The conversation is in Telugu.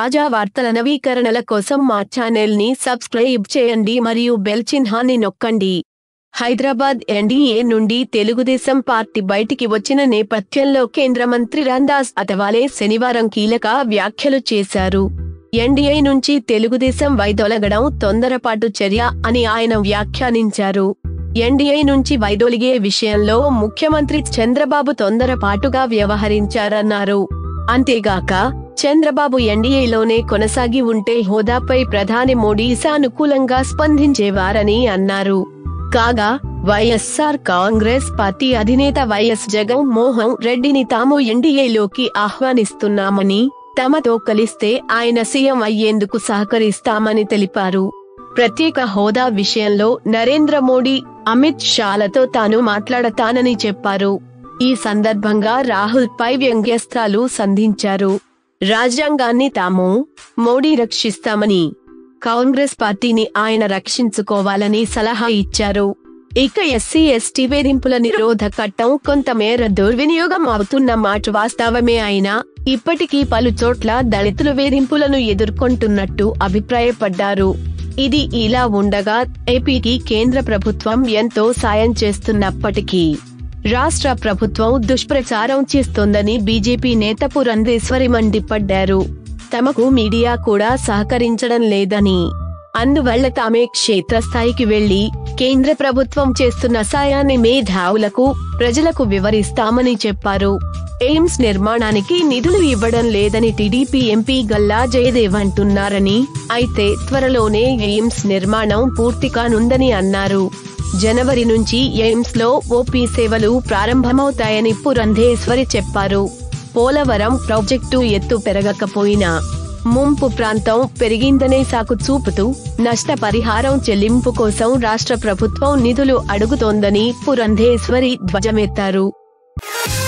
తాజా వార్తల నవీకరణల కోసం మా ఛానల్ ని సబ్స్క్రైబ్ చేయండి మరియు బెల్ చిహ్నాన్ని నొక్కండి హైదరాబాద్ ఎన్డీఏ నుండి తెలుగుదేశం పార్టీ బయటికి వచ్చిన నేపథ్యంలో కేంద్ర మంత్రి రాందాస్ అతవాలే శనివారం కీలక వ్యాఖ్యలు చేశారు ఎన్డీఏ నుంచి తెలుగుదేశం వైదొలగడం తొందరపాటు చర్య అని ఆయన వ్యాఖ్యానించారు ఎన్డీఏ నుంచి వైదొలిగే విషయంలో ముఖ్యమంత్రి చంద్రబాబు తొందరపాటుగా వ్యవహరించారన్నారు అంతేగాక చంద్రబాబు ఎన్డీఏలోనే కొనసాగి ఉంటే హోదాపై ప్రధాని మోడీ సానుకూలంగా స్పందించేవారని అన్నారు కాగా వైఎస్ఆర్ కాంగ్రెస్ పార్టీ అధినేత వైఎస్ జగన్ మోహన్ రెడ్డిని తాము ఎన్డీఏలోకి ఆహ్వానిస్తున్నామని తమతో కలిస్తే ఆయన సీఎం అయ్యేందుకు సహకరిస్తామని తెలిపారు ప్రత్యేక హోదా విషయంలో నరేంద్ర మోడీ అమిత్ షాలతో తాను మాట్లాడతానని చెప్పారు ఈ సందర్భంగా రాహుల్ పై వ్యంగ్యస్త్రాలు సంధించారు రాజ్యాంగాన్ని తాము మోడీ రక్షిస్తామని కాంగ్రెస్ పార్టీని ఆయన రక్షించుకోవాలని సలహా ఇచ్చారు ఇక ఎస్సీ ఎస్టీ వేధింపుల నిరోధ చట్టం కొంతమేర దుర్వినియోగం అవుతున్న మాట వాస్తవమే అయినా ఇప్పటికీ పలు చోట్ల దళితులు వేధింపులను ఎదుర్కొంటున్నట్టు అభిప్రాయపడ్డారు ఇది ఇలా ఉండగా ఏపీకి కేంద్ర ప్రభుత్వం ఎంతో సాయం చేస్తున్నప్పటికీ రాష్ట్ర ప్రభుత్వం దుష్ప్రచారం చేస్తోందని బీజేపీ నేత పురంధేశ్వరి మండిపడ్డారు తమకు మీడియా కూడా సహకరించడం లేదని అందువల్ల తామే క్షేత్రస్థాయికి వెళ్లి కేంద్ర ప్రభుత్వం చేస్తున్న సాయాన్ని మేధావులకు ప్రజలకు వివరిస్తామని చెప్పారు ఎయిమ్స్ నిర్మాణానికి నిధులు ఇవ్వడం లేదని టీడీపీ ఎంపీ గల్లా జయదేవ్ అంటున్నారని అయితే త్వరలోనే ఎయిమ్స్ నిర్మాణం పూర్తి కానుందని అన్నారు జనవరి నుంచి ఎయిమ్స్ లో ఓపీ సేవలు ప్రారంభమవుతాయని పురంధేశ్వరి చెప్పారు పోలవరం ప్రాజెక్టు ఎత్తు పెరగకపోయినా ముంపు ప్రాంతం పెరిగిందనే సాకు చూపుతూ నష్టపరిహారం చెల్లింపు కోసం రాష్ట్ర ప్రభుత్వం నిధులు అడుగుతోందని పురంధేశ్వరి ధ్వజమెత్తారు